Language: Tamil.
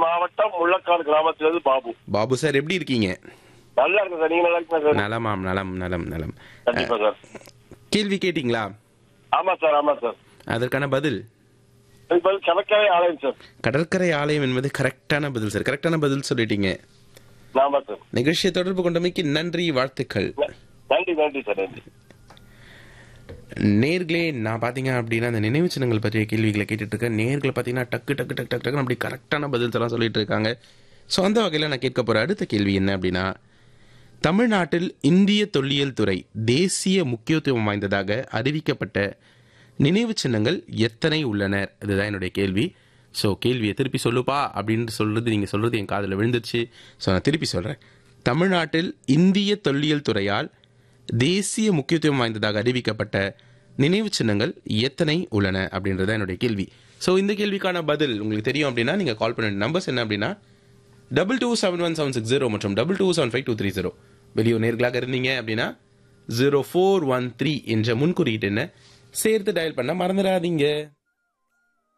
மாவட்டம் முள்ளக்காடு கிராமத்திலிருந்து பாபு பாபு சார் எப்படி இருக்கீங்க நல்லா இருக்கு சார் நீங்க நல்லா இருக்கீங்க சார் நலமாம் நலம் நலம் நலம் கண்டிப்பா சார் கேள்வி கேட்டிங்களா ஆமா சார் ஆமா சார் அதற்கான பதில் இதுக்கு பதில் கடற்கரை ஆலயம் சார் கடற்கரை ஆலயம் என்பது கரெக்டான பதில் சார் கரெக்டான பதில் சொல்லிட்டீங்க ஆமா சார் நிகழ்ச்சியை தொடர்பு கொண்டமைக்கு நன்றி வாழ்த்துக்கள் ந- நன்றி நன்றி சார் நன்றி நேர்களே நான் பார்த்தீங்க அப்படின்னா அந்த நினைவு சின்னங்கள் பற்றிய கேள்விகளை கேட்டுட்டு இருக்கேன் நேர்களை பார்த்தீங்கன்னா டக்கு டக்கு டக்கு டக்கு டக்குன்னு அப்படி கரெக்டான பதில் எல்லாம் சொல்லிட்டு இருக்காங்க ஸோ அந்த வகையில் நான் கேட்க போகிற அடுத்த கேள்வி என்ன அப்படின்னா தமிழ்நாட்டில் இந்திய தொல்லியல் துறை தேசிய முக்கியத்துவம் வாய்ந்ததாக அறிவிக்கப்பட்ட நினைவு சின்னங்கள் எத்தனை உள்ளன இதுதான் என்னுடைய கேள்வி ஸோ கேள்வியை திருப்பி சொல்லுப்பா அப்படின்னு சொல்றது நீங்கள் சொல்றது என் காதில் விழுந்துருச்சு ஸோ நான் திருப்பி சொல்கிறேன் தமிழ்நாட்டில் இந்திய தொல்லியல் துறையால் தேசிய முக்கியத்துவம் வாய்ந்ததாக அறிவிக்கப்பட்ட நினைவு சின்னங்கள் எத்தனை உள்ளன அப்படின்றது தான் என்னுடைய கேள்வி ஸோ இந்த கேள்விக்கான பதில் உங்களுக்கு தெரியும் அப்படின்னா நீங்கள் கால் பண்ண நம்பர்ஸ் என்ன அப்படின்னா double two seven one seven six zero மற்றும் double two seven five two three zero வெளியூர் நேர்களாக இருந்தீங்க அப்படின்னா ஜீரோ ஃபோர் ஒன் த்ரீ என்ற முன்குறியீட்டு என்ன சேர்த்து டயல் பண்ண மறந்துடாதீங்க